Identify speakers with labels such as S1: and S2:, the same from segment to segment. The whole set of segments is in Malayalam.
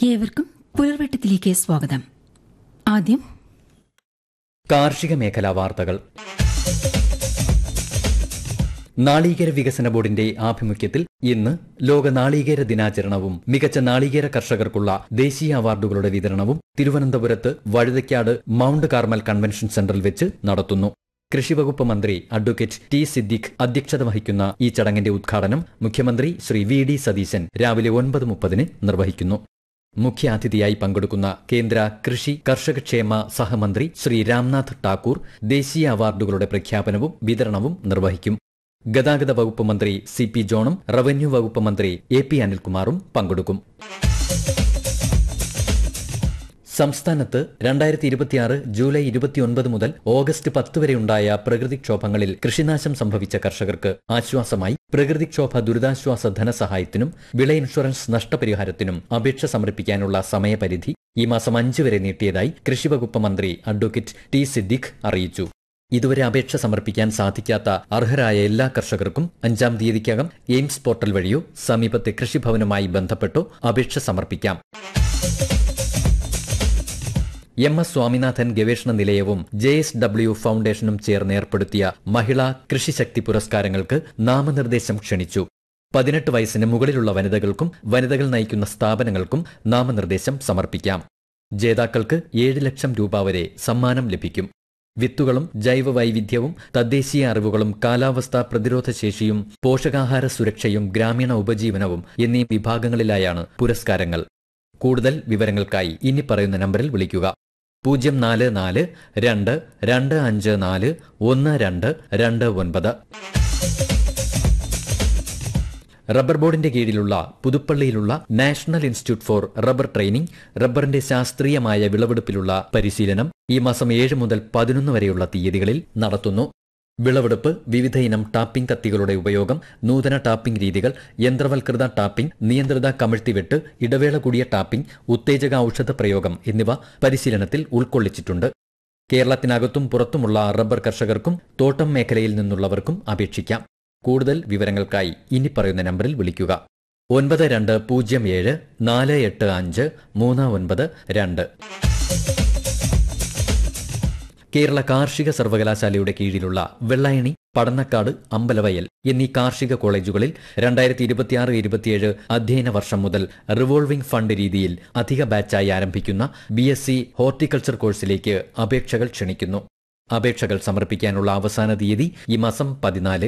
S1: ഏവർക്കും പുലർവെട്ടത്തിലേക്ക് സ്വാഗതം ആദ്യം
S2: കാർഷിക മേഖലാ വാർത്തകൾ നാളികേര വികസന ബോർഡിന്റെ ആഭിമുഖ്യത്തിൽ ഇന്ന് ലോക നാളികേര ദിനാചരണവും മികച്ച നാളികേര കർഷകർക്കുള്ള ദേശീയ അവാർഡുകളുടെ വിതരണവും തിരുവനന്തപുരത്ത് വഴുതയ്ക്കാട് മൌണ്ട് കാർമൽ കൺവെൻഷൻ സെന്ററിൽ വെച്ച് നടത്തുന്നു കൃഷിവകുപ്പ് മന്ത്രി അഡ്വക്കേറ്റ് ടി സിദ്ദിഖ് അധ്യക്ഷത വഹിക്കുന്ന ഈ ചടങ്ങിന്റെ ഉദ്ഘാടനം മുഖ്യമന്ത്രി ശ്രീ വി ഡി സതീശൻ രാവിലെ ഒൻപത് മുപ്പതിന് നിർവഹിക്കുന്നു മുഖ്യാതിഥിയായി പങ്കെടുക്കുന്ന കേന്ദ്ര കൃഷി കർഷകക്ഷേമ സഹമന്ത്രി ശ്രീ രാംനാഥ് ടാക്കൂർ ദേശീയ അവാർഡുകളുടെ പ്രഖ്യാപനവും വിതരണവും നിർവഹിക്കും ഗതാഗത വകുപ്പ് മന്ത്രി സി പി ജോണും റവന്യൂ വകുപ്പ് മന്ത്രി എ പി അനിൽകുമാറും പങ്കെടുക്കും സംസ്ഥാനത്ത് രണ്ടായിരത്തി ഇരുപത്തിയാറ് ജൂലൈ ഇരുപത്തിയൊൻപത് മുതൽ ഓഗസ്റ്റ് പത്ത് വരെയുണ്ടായ പ്രകൃതിക്ഷോഭങ്ങളിൽ കൃഷിനാശം സംഭവിച്ച കർഷകർക്ക് ആശ്വാസമായി പ്രകൃതിക്ഷോഭ ദുരിതാശ്വാസ ധനസഹായത്തിനും വിള ഇൻഷുറൻസ് നഷ്ടപരിഹാരത്തിനും അപേക്ഷ സമർപ്പിക്കാനുള്ള സമയപരിധി ഈ മാസം അഞ്ച് വരെ നീട്ടിയതായി കൃഷിവകുപ്പ് മന്ത്രി അഡ്വക്കേറ്റ് ടി സിദ്ദിഖ് അറിയിച്ചു ഇതുവരെ അപേക്ഷ സമർപ്പിക്കാൻ സാധിക്കാത്ത അർഹരായ എല്ലാ കർഷകർക്കും അഞ്ചാം തീയതിക്കകം എയിംസ് പോർട്ടൽ വഴിയോ സമീപത്തെ കൃഷിഭവനുമായി ബന്ധപ്പെട്ടോ അപേക്ഷ സമർപ്പിക്കാം എം എസ് സ്വാമിനാഥൻ ഗവേഷണ നിലയവും ജെ എസ് ഡബ്ല്യു ഫൗണ്ടേഷനും ചേർന്ന് ഏർപ്പെടുത്തിയ മഹിളാ കൃഷിശക്തി പുരസ്കാരങ്ങൾക്ക് നാമനിർദ്ദേശം ക്ഷണിച്ചു പതിനെട്ട് വയസ്സിന് മുകളിലുള്ള വനിതകൾക്കും വനിതകൾ നയിക്കുന്ന സ്ഥാപനങ്ങൾക്കും നാമനിർദ്ദേശം സമർപ്പിക്കാം ജേതാക്കൾക്ക് ഏഴ് ലക്ഷം രൂപ വരെ സമ്മാനം ലഭിക്കും വിത്തുകളും ജൈവ വൈവിധ്യവും തദ്ദേശീയ അറിവുകളും കാലാവസ്ഥാ പ്രതിരോധ ശേഷിയും പോഷകാഹാര സുരക്ഷയും ഗ്രാമീണ ഉപജീവനവും എന്നീ വിഭാഗങ്ങളിലായാണ് പുരസ്കാരങ്ങൾ കൂടുതൽ വിവരങ്ങൾക്കായി ഇനി പറയുന്ന നമ്പറിൽ വിളിക്കുക പൂജ്യം നാല് നാല് രണ്ട് രണ്ട് അഞ്ച് നാല് ഒന്ന് രണ്ട് രണ്ട് ഒൻപത് റബ്ബർ ബോർഡിന്റെ കീഴിലുള്ള പുതുപ്പള്ളിയിലുള്ള national institute for rubber training റബ്ബറിന്റെ ശാസ്ത്രീയമായ വിളവെടുപ്പിലുള്ള പരിശീലനം ഈ മാസം ഏഴ് മുതൽ പതിനൊന്ന് വരെയുള്ള തീയതികളിൽ നടത്തുന്നു വിളവെടുപ്പ് വിവിധ ഇനം ടാപ്പിംഗ് കത്തികളുടെ ഉപയോഗം നൂതന ടാപ്പിംഗ് രീതികൾ യന്ത്രവൽകൃത ടാപ്പിംഗ് നിയന്ത്രിത കമിഴ്ത്തിവെട്ട് ഇടവേള കൂടിയ ടാപ്പിംഗ് ഉത്തേജക ഔഷധ പ്രയോഗം എന്നിവ പരിശീലനത്തിൽ ഉൾക്കൊള്ളിച്ചിട്ടുണ്ട് കേരളത്തിനകത്തും പുറത്തുമുള്ള റബ്ബർ കർഷകർക്കും തോട്ടം മേഖലയിൽ നിന്നുള്ളവർക്കും അപേക്ഷിക്കാം കൂടുതൽ വിവരങ്ങൾക്കായി ഇനി പറയുന്ന നമ്പറിൽ വിളിക്കുക ഒൻപത് രണ്ട് പൂജ്യം ഏഴ് നാല് എട്ട് അഞ്ച് മൂന്ന് ഒൻപത് രണ്ട് കേരള കാർഷിക സർവകലാശാലയുടെ കീഴിലുള്ള വെള്ളായണി പടന്നക്കാട് അമ്പലവയൽ എന്നീ കാർഷിക കോളേജുകളിൽ രണ്ടായിരത്തി ഇരുപത്തിയാറ് ഇരുപത്തിയേഴ് അധ്യയന വർഷം മുതൽ റിവോൾവിംഗ് ഫണ്ട് രീതിയിൽ അധിക ബാച്ചായി ആരംഭിക്കുന്ന ബി എസ് സി ഹോർട്ടിക്കൾച്ചർ കോഴ്സിലേക്ക് അപേക്ഷകൾ ക്ഷണിക്കുന്നു അപേക്ഷകൾ സമർപ്പിക്കാനുള്ള അവസാന തീയതി ഈ മാസം പതിനാല്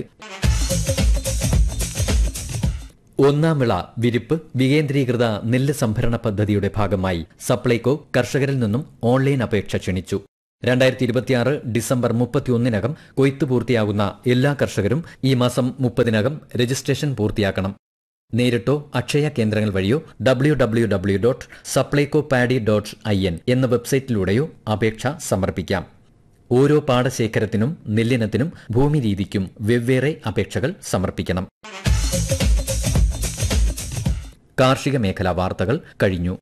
S2: ഒന്നാം വിള വിരിപ്പ് വികേന്ദ്രീകൃത നെല്ല് സംഭരണ പദ്ധതിയുടെ ഭാഗമായി സപ്ലൈകോ കർഷകരിൽ നിന്നും ഓൺലൈൻ അപേക്ഷ ക്ഷണിച്ചു രണ്ടായിരത്തി ഇരുപത്തിയാറ് ഡിസംബർ മുപ്പത്തിയൊന്നിനകം കൊയ്ത്ത് പൂർത്തിയാകുന്ന എല്ലാ കർഷകരും ഈ മാസം മുപ്പതിനകം രജിസ്ട്രേഷൻ പൂർത്തിയാക്കണം നേരിട്ടോ അക്ഷയ കേന്ദ്രങ്ങൾ വഴിയോ W W W dot Supplyco paddy dot I N എന്ന വെബ്സൈറ്റിലൂടെയോ അപേക്ഷ സമർപ്പിക്കാം ഓരോ പാടശേഖരത്തിനും നെല്ലിനത്തിനും ഭൂമി രീതിക്കും വെവ്വേറെ അപേക്ഷകൾ സമർപ്പിക്കണം കാർഷിക മേഖലാ വാർത്തകൾ കഴിഞ്ഞു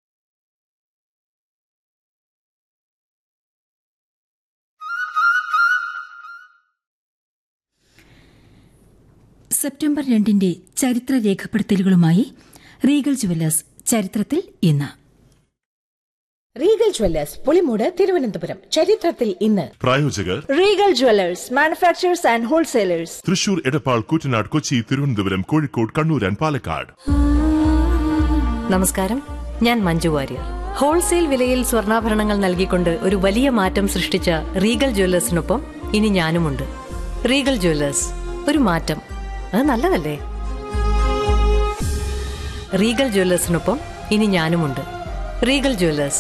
S1: സെപ്റ്റംബർ രണ്ടിന്റെ ചരിത്ര രേഖപ്പെടുത്തലുകളുമായി റീഗൽ ജുവല്ലേഴ്സ് ചരിത്രത്തിൽ ഇന്ന്
S3: റീഗൽ ജ്വല്ലേഴ്സ് പുളിമൂട് തിരുവനന്തപുരം ചരിത്രത്തിൽ ഇന്ന്
S4: പ്രായോജകർ
S5: Regal Jewellers manufacturers and wholesalers
S4: Thrissur Edappal Koottanad Kochi Thiruvananthapuram Kozhikode Kannur and Palakkad
S6: നമസ്കാരം ഞാൻ മഞ്ജു വാര്യർ ഹോൾസെയിൽ വിലയിൽ സ്വർണ്ണാഭരണങ്ങൾ നൽകിക്കൊണ്ട് ഒരു വലിയ മാറ്റം സൃഷ്ടിച്ച റീഗൽ ജ്വല്ലേഴ്സിനൊപ്പം ഇനി ഞാനുമുണ്ട് റീഗൽ ജ്വല്ലേഴ്സ് ഒരു മാറ്റം അത് നല്ലതല്ലേ റീഗൽ ജ്വല്ലേഴ്സിനൊപ്പം ഇനി ഞാനുമുണ്ട് റീഗൽ ജ്വല്ലേഴ്സ്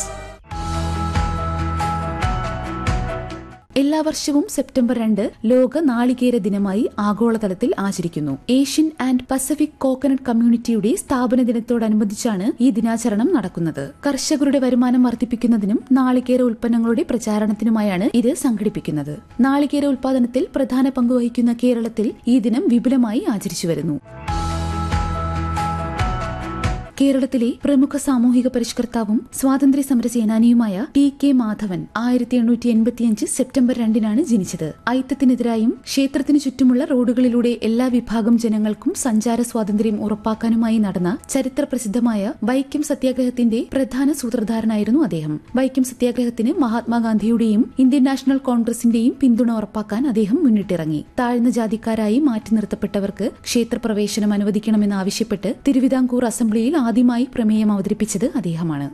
S7: എല്ലാ വർഷവും സെപ്റ്റംബർ രണ്ട് ലോക നാളികേര ദിനമായി ആഗോളതലത്തിൽ ആചരിക്കുന്നു ഏഷ്യൻ ആൻഡ് പസഫിക് കോക്കനട്ട് കമ്മ്യൂണിറ്റിയുടെ സ്ഥാപന ദിനത്തോടനുബന്ധിച്ചാണ് ഈ ദിനാചരണം നടക്കുന്നത് കർഷകരുടെ വരുമാനം വർദ്ധിപ്പിക്കുന്നതിനും നാളികേര ഉൽപ്പന്നങ്ങളുടെ പ്രചാരണത്തിനുമായാണ് ഇത് സംഘടിപ്പിക്കുന്നത് നാളികേര ഉൽപാദനത്തിൽ പ്രധാന പങ്കുവഹിക്കുന്ന കേരളത്തിൽ ഈ ദിനം വിപുലമായി ആചരിച്ചു വരുന്നു കേരളത്തിലെ പ്രമുഖ സാമൂഹിക പരിഷ്കർത്താവും സ്വാതന്ത്ര്യ സമര സേനാനിയുമായ ടി കെ മാധവൻ ആയിരത്തി എണ്ണൂറ്റി എൺപത്തിയഞ്ച് സെപ്റ്റംബർ രണ്ടിനാണ് ജനിച്ചത് ഐത്തത്തിനെതിരായും ക്ഷേത്രത്തിനു ചുറ്റുമുള്ള റോഡുകളിലൂടെ എല്ലാ വിഭാഗം ജനങ്ങൾക്കും സഞ്ചാര സ്വാതന്ത്ര്യം ഉറപ്പാക്കാനുമായി നടന്ന ചരിത്ര പ്രസിദ്ധമായ വൈക്കം സത്യാഗ്രഹത്തിന്റെ പ്രധാന സൂത്രധാരനായിരുന്നു അദ്ദേഹം വൈക്കം സത്യാഗ്രഹത്തിന് മഹാത്മാഗാന്ധിയുടെയും ഇന്ത്യൻ നാഷണൽ കോൺഗ്രസിന്റെയും പിന്തുണ ഉറപ്പാക്കാൻ അദ്ദേഹം മുന്നിട്ടിറങ്ങി താഴ്ന്ന ജാതിക്കാരായി മാറ്റി നിർത്തപ്പെട്ടവർക്ക് ക്ഷേത്രപ്രവേശനം അനുവദിക്കണമെന്നാവശ്യപ്പെട്ട് തിരുവിതാംകൂർ അസംബ്ലിയിൽ ആദ്യമായി പ്രമേയം അവതരിപ്പിച്ചത് അദ്ദേഹമാണ്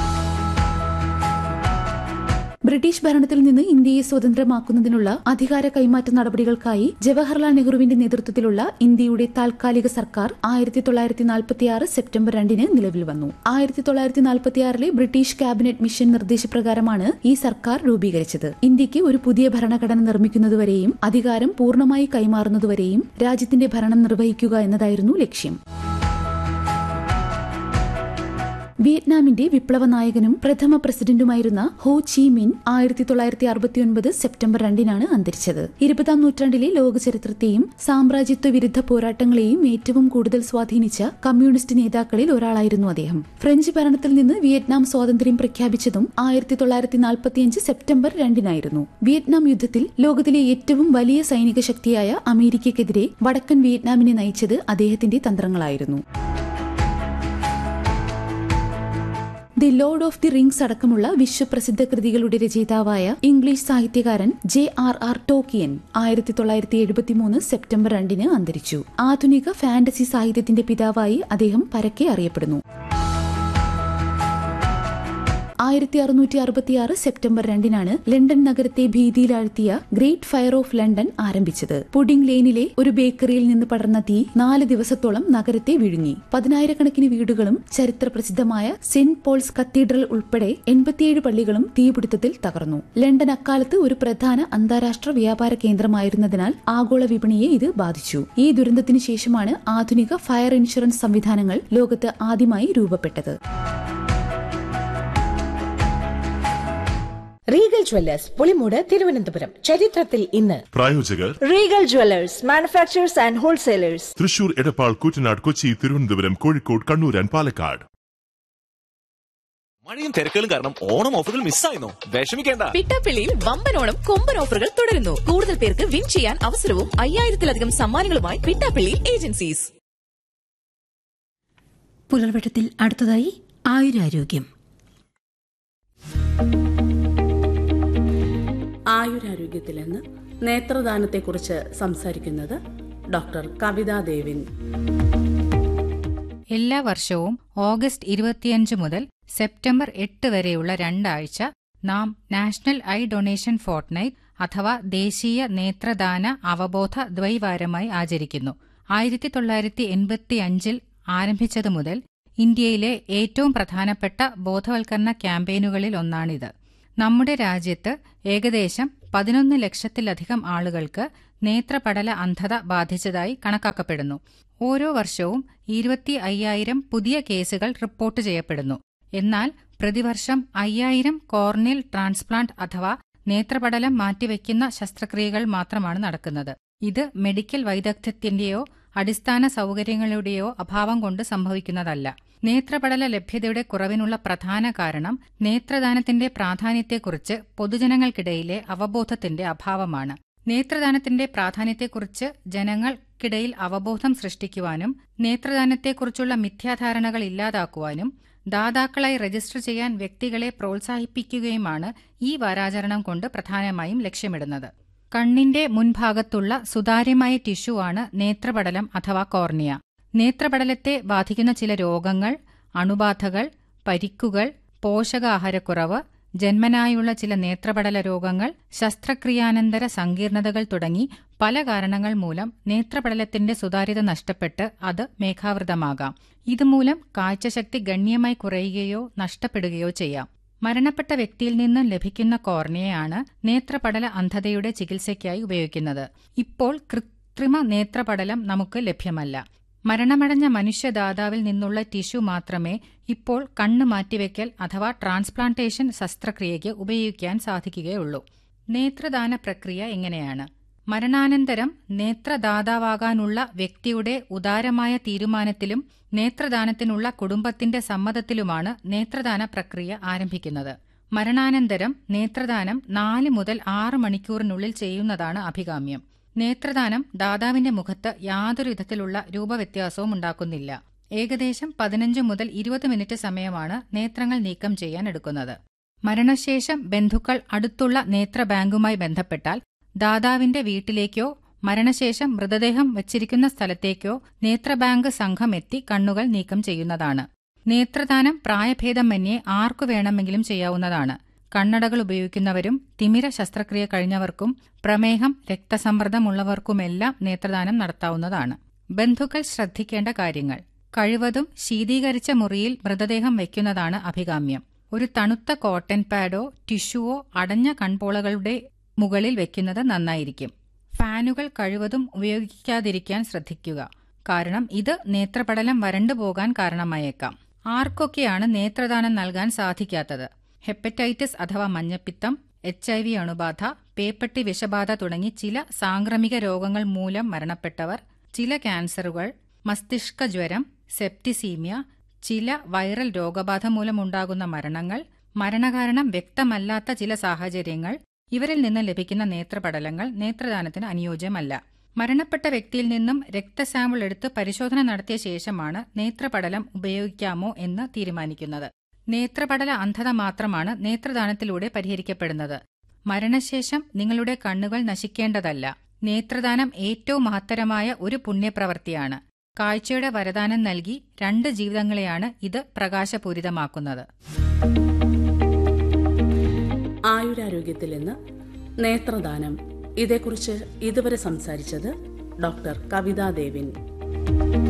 S7: ബ്രിട്ടീഷ് ഭരണത്തിൽ നിന്ന് ഇന്ത്യയെ സ്വതന്ത്രമാക്കുന്നതിനുള്ള അധികാര കൈമാറ്റ നടപടികൾക്കായി ജവഹർലാൽ നെഹ്റുവിന്റെ നേതൃത്വത്തിലുള്ള ഇന്ത്യയുടെ താൽക്കാലിക സർക്കാർ ആയിരത്തി തൊള്ളായിരത്തി നാൽപ്പത്തിയാറ് സെപ്റ്റംബർ രണ്ടിന് നിലവിൽ വന്നു ആയിരത്തി തൊള്ളായിരത്തി നാൽപ്പത്തിയാറിലെ ബ്രിട്ടീഷ് ക്യാബിനറ്റ് മിഷൻ നിർദ്ദേശപ്രകാരമാണ് ഈ സർക്കാർ രൂപീകരിച്ചത് ഇന്ത്യക്ക് ഒരു പുതിയ ഭരണഘടന നിർമ്മിക്കുന്നതുവരെയും അധികാരം പൂർണ്ണമായി കൈമാറുന്നതുവരെയും രാജ്യത്തിന്റെ ഭരണം നിർവഹിക്കുക എന്നതായിരുന്നു ലക്ഷ്യം വിയറ്റ്നാമിന്റെ വിപ്ലവ നായകനും പ്രഥമ പ്രസിഡന്റുമായിരുന്ന ഹോ ചി മിൻ ആയിരത്തി തൊള്ളായിരത്തി അറുപത്തിയൊൻപത് സെപ്റ്റംബർ രണ്ടിനാണ് അന്തരിച്ചത് ഇരുപതാം നൂറ്റാണ്ടിലെ ലോക ചരിത്രത്തെയും സാമ്രാജ്യത്വ വിരുദ്ധ പോരാട്ടങ്ങളെയും ഏറ്റവും കൂടുതൽ സ്വാധീനിച്ച കമ്മ്യൂണിസ്റ്റ് നേതാക്കളിൽ ഒരാളായിരുന്നു അദ്ദേഹം ഫ്രഞ്ച് ഭരണത്തിൽ നിന്ന് വിയറ്റ്നാം സ്വാതന്ത്ര്യം പ്രഖ്യാപിച്ചതും ആയിരത്തി തൊള്ളായിരത്തി നാൽപ്പത്തിയഞ്ച് സെപ്റ്റംബർ രണ്ടിനായിരുന്നു വിയറ്റ്നാം യുദ്ധത്തിൽ ലോകത്തിലെ ഏറ്റവും വലിയ സൈനിക ശക്തിയായ അമേരിക്കയ്ക്കെതിരെ വടക്കൻ വിയറ്റ്നാമിനെ നയിച്ചത് അദ്ദേഹത്തിന്റെ തന്ത്രങ്ങളായിരുന്നു the lord of the rings അടക്കമുള്ള വിശ്വപ്രസിദ്ധ കൃതികളുടെ രചയിതാവായ ഇംഗ്ലീഷ് സാഹിത്യകാരൻ ജെ ആർ ആർ ടോക്കിയൻ ആയിരത്തി തൊള്ളായിരത്തി എഴുപത്തിമൂന്ന് സെപ്റ്റംബർ രണ്ടിന് അന്തരിച്ചു ആധുനിക ഫാന്റസി സാഹിത്യത്തിന്റെ പിതാവായി അദ്ദേഹം പരക്കെ അറിയപ്പെടുന്നു ആയിരത്തി അറുന്നൂറ്റി അറുപത്തിയാറ് സെപ്റ്റംബർ രണ്ടിനാണ് ലണ്ടൻ നഗരത്തെ ഭീതിയിലാഴ്ത്തിയ ഗ്രേറ്റ് ഫയർ ഓഫ് ലണ്ടൻ ആരംഭിച്ചത് പുഡിംഗ് ലെയിനിലെ ഒരു ബേക്കറിയിൽ നിന്ന് പടർന്ന തീ നാല് ദിവസത്തോളം നഗരത്തെ വിഴുങ്ങി പതിനായിരക്കണക്കിന് വീടുകളും ചരിത്ര പ്രസിദ്ധമായ സെന്റ് പോൾസ് കത്തീഡ്രൽ ഉൾപ്പെടെ എൺപത്തിയേഴ് പള്ളികളും തീപിടുത്തത്തിൽ തകർന്നു ലണ്ടൻ അക്കാലത്ത് ഒരു പ്രധാന അന്താരാഷ്ട്ര വ്യാപാര കേന്ദ്രമായിരുന്നതിനാൽ ആഗോള വിപണിയെ ഇത് ബാധിച്ചു ഈ ദുരന്തത്തിന് ശേഷമാണ് ആധുനിക ഫയർ ഇൻഷുറൻസ് സംവിധാനങ്ങൾ ലോകത്ത് ആദ്യമായി രൂപപ്പെട്ടത്
S3: റീഗൽ ജ്വല്ലേഴ്സ് പുളിമൂട് തിരുവനന്തപുരം ചരിത്രത്തിൽ ഇന്ന്
S4: പ്രായോജകർ
S5: Regal Jewelers, manufacturers and wholesalers.
S4: Thrissur Edappal Koottanad Kochi Thiruvananthapuram Kozhikode Kannur and Palakkad
S8: മഴയും തിരക്കുകളും കാരണം ഓണം ഓഫറുകൾ മിസ്സായിരുന്നു വിഷമിക്കേണ്ട
S9: പിട്ടാപ്പിള്ളിയിൽ വമ്പൻ ഓണം കൊമ്പൻ ഓഫറുകൾ തുടരുന്നു കൂടുതൽ പേർക്ക് വിൻ ചെയ്യാൻ അവസരവും അയ്യായിരത്തിലധികം സമ്മാനങ്ങളുമായി പിട്ടാപ്പിള്ളി ഏജൻസീസ്
S1: പുലർവട്ടത്തിൽ അടുത്തതായി ആയുരാരോഗ്യം
S10: ആയുരാരോഗ്യത്തിൽ നിന്ന് നേത്രദാനത്തെക്കുറിച്ച് സംസാരിക്കുന്നത് ഡോക്ടർ കവിതാ ദേവിൻ
S11: എല്ലാ വർഷവും ഓഗസ്റ്റ് ഇരുപത്തിയഞ്ച് മുതൽ സെപ്റ്റംബർ എട്ട് വരെയുള്ള രണ്ടാഴ്ച നാം നാഷണൽ ഐ ഡൊണേഷൻ ഫോർട്ട്നൈറ്റ് അഥവാ ദേശീയ നേത്രദാന അവബോധ ദ്വൈവാരമായി ആചരിക്കുന്നു ആയിരത്തി തൊള്ളായിരത്തി എൺപത്തി അഞ്ചിൽ ആരംഭിച്ചതു മുതൽ ഇന്ത്യയിലെ ഏറ്റവും പ്രധാനപ്പെട്ട ബോധവൽക്കരണ ക്യാമ്പയിനുകളിൽ ഒന്നാണിത് നമ്മുടെ രാജ്യത്ത് ഏകദേശം പതിനൊന്ന് ലക്ഷത്തിലധികം ആളുകൾക്ക് നേത്രപടല അന്ധത ബാധിച്ചതായി കണക്കാക്കപ്പെടുന്നു ഓരോ വർഷവും ഇരുപത്തി അയ്യായിരം പുതിയ കേസുകൾ റിപ്പോർട്ട് ചെയ്യപ്പെടുന്നു എന്നാൽ പ്രതിവർഷം അയ്യായിരം കോർണിയൽ ട്രാൻസ്പ്ലാന്റ് അഥവാ നേത്രപടലം മാറ്റിവെക്കുന്ന ശസ്ത്രക്രിയകൾ മാത്രമാണ് നടക്കുന്നത് ഇത് മെഡിക്കൽ വൈദഗ്ധ്യത്തിന്റെയോ അടിസ്ഥാന സൗകര്യങ്ങളുടെയോ അഭാവം കൊണ്ട് സംഭവിക്കുന്നതല്ല നേത്രപടല ലഭ്യതയുടെ കുറവിനുള്ള പ്രധാന കാരണം നേത്രദാനത്തിന്റെ പ്രാധാന്യത്തെക്കുറിച്ച് പൊതുജനങ്ങൾക്കിടയിലെ അവബോധത്തിന്റെ അഭാവമാണ് നേത്രദാനത്തിന്റെ പ്രാധാന്യത്തെക്കുറിച്ച് ജനങ്ങൾക്കിടയിൽ അവബോധം സൃഷ്ടിക്കുവാനും നേത്രദാനത്തെക്കുറിച്ചുള്ള മിഥ്യാധാരണകൾ ഇല്ലാതാക്കുവാനും ദാതാക്കളായി രജിസ്റ്റർ ചെയ്യാൻ വ്യക്തികളെ പ്രോത്സാഹിപ്പിക്കുകയുമാണ് ഈ വാരാചരണം കൊണ്ട് പ്രധാനമായും ലക്ഷ്യമിടുന്നത് കണ്ണിന്റെ മുൻഭാഗത്തുള്ള സുതാര്യമായ ടിഷ്യൂവാണ് നേത്രപടലം അഥവാ കോർണിയ നേത്രപടലത്തെ ബാധിക്കുന്ന ചില രോഗങ്ങൾ അണുബാധകൾ പരിക്കുകൾ പോഷകാഹാരക്കുറവ് ജന്മനായുള്ള ചില നേത്രപടല രോഗങ്ങൾ ശസ്ത്രക്രിയാനന്തര സങ്കീർണതകൾ തുടങ്ങി പല കാരണങ്ങൾ മൂലം നേത്രപടലത്തിന്റെ സുതാര്യത നഷ്ടപ്പെട്ട് അത് മേഘാവൃതമാകാം ഇതുമൂലം കാഴ്ചശക്തി ഗണ്യമായി കുറയുകയോ നഷ്ടപ്പെടുകയോ ചെയ്യാം മരണപ്പെട്ട വ്യക്തിയിൽ നിന്നും ലഭിക്കുന്ന കോർണിയയാണ് നേത്രപടല അന്ധതയുടെ ചികിത്സയ്ക്കായി ഉപയോഗിക്കുന്നത് ഇപ്പോൾ കൃത്രിമ നേത്രപടലം നമുക്ക് ലഭ്യമല്ല മരണമടഞ്ഞ മനുഷ്യദാതാവിൽ നിന്നുള്ള ടിഷ്യൂ മാത്രമേ ഇപ്പോൾ കണ്ണ് മാറ്റിവെക്കൽ അഥവാ ട്രാൻസ്പ്ലാന്റേഷൻ ശസ്ത്രക്രിയയ്ക്ക് ഉപയോഗിക്കാൻ സാധിക്കുകയുള്ളൂ നേത്രദാന പ്രക്രിയ എങ്ങനെയാണ് മരണാനന്തരം നേത്രദാതാവാകാനുള്ള വ്യക്തിയുടെ ഉദാരമായ തീരുമാനത്തിലും നേത്രദാനത്തിനുള്ള കുടുംബത്തിന്റെ സമ്മതത്തിലുമാണ് നേത്രദാന പ്രക്രിയ ആരംഭിക്കുന്നത് മരണാനന്തരം നേത്രദാനം നാല് മുതൽ ആറ് മണിക്കൂറിനുള്ളിൽ ചെയ്യുന്നതാണ് അഭികാമ്യം നേത്രദാനം ദാതാവിന്റെ മുഖത്ത് യാതൊരു വിധത്തിലുള്ള രൂപവ്യത്യാസവും ഉണ്ടാക്കുന്നില്ല ഏകദേശം പതിനഞ്ച് മുതൽ ഇരുപത് മിനിറ്റ് സമയമാണ് നേത്രങ്ങൾ നീക്കം ചെയ്യാൻ എടുക്കുന്നത് മരണശേഷം ബന്ധുക്കൾ അടുത്തുള്ള നേത്രബാങ്കുമായി ബന്ധപ്പെട്ടാൽ ദാതാവിന്റെ വീട്ടിലേക്കോ മരണശേഷം മൃതദേഹം വച്ചിരിക്കുന്ന സ്ഥലത്തേക്കോ നേത്രബാങ്ക് സംഘം എത്തി കണ്ണുകൾ നീക്കം ചെയ്യുന്നതാണ് നേത്രദാനം പ്രായഭേദമന്യേ ആർക്കു വേണമെങ്കിലും ചെയ്യാവുന്നതാണ് കണ്ണടകൾ ഉപയോഗിക്കുന്നവരും തിമിര ശസ്ത്രക്രിയ കഴിഞ്ഞവർക്കും പ്രമേഹം രക്തസമ്മർദ്ദമുള്ളവർക്കുമെല്ലാം നേത്രദാനം നടത്താവുന്നതാണ് ബന്ധുക്കൾ ശ്രദ്ധിക്കേണ്ട കാര്യങ്ങൾ കഴിവതും ശീതീകരിച്ച മുറിയിൽ മൃതദേഹം വയ്ക്കുന്നതാണ് അഭികാമ്യം ഒരു തണുത്ത കോട്ടൺ പാഡോ ടിഷ്യൂവോ അടഞ്ഞ കൺപോളകളുടെ മുകളിൽ വെക്കുന്നത് നന്നായിരിക്കും ഫാനുകൾ കഴിവതും ഉപയോഗിക്കാതിരിക്കാൻ ശ്രദ്ധിക്കുക കാരണം ഇത് നേത്രപടലം വരണ്ടു പോകാൻ കാരണമായേക്കാം ആർക്കൊക്കെയാണ് നേത്രദാനം നൽകാൻ സാധിക്കാത്തത് ഹെപ്പറ്റൈറ്റിസ് അഥവാ മഞ്ഞപ്പിത്തം എച്ച് ഐ വി അണുബാധ പേപ്പട്ടി വിഷബാധ തുടങ്ങി ചില സാംക്രമിക രോഗങ്ങൾ മൂലം മരണപ്പെട്ടവർ ചില ക്യാൻസറുകൾ മസ്തിഷ്ക ജ്വരം സെപ്റ്റിസീമിയ ചില വൈറൽ രോഗബാധ മൂലമുണ്ടാകുന്ന മരണങ്ങൾ മരണകാരണം വ്യക്തമല്ലാത്ത ചില സാഹചര്യങ്ങൾ ഇവരിൽ നിന്ന് ലഭിക്കുന്ന നേത്രപടലങ്ങൾ നേത്രദാനത്തിന് അനുയോജ്യമല്ല മരണപ്പെട്ട വ്യക്തിയിൽ നിന്നും രക്തസാമ്പിൾ എടുത്ത് പരിശോധന നടത്തിയ ശേഷമാണ് നേത്രപടലം ഉപയോഗിക്കാമോ എന്ന് തീരുമാനിക്കുന്നത് നേത്രപടല അന്ധത മാത്രമാണ് നേത്രദാനത്തിലൂടെ പരിഹരിക്കപ്പെടുന്നത് മരണശേഷം നിങ്ങളുടെ കണ്ണുകൾ നശിക്കേണ്ടതല്ല നേത്രദാനം ഏറ്റവും മഹത്തരമായ ഒരു പുണ്യപ്രവൃത്തിയാണ് കാഴ്ചയുടെ വരദാനം നൽകി രണ്ട് ജീവിതങ്ങളെയാണ് ഇത് പ്രകാശപൂരിതമാക്കുന്നത്
S10: ആയുരാരോഗ്യത്തിൽ ഇന്ന് നേത്രദാനം ഇതേക്കുറിച്ച് ഇതുവരെ സംസാരിച്ചത് ഡോക്ടർ കവിതാ ദേവിൻ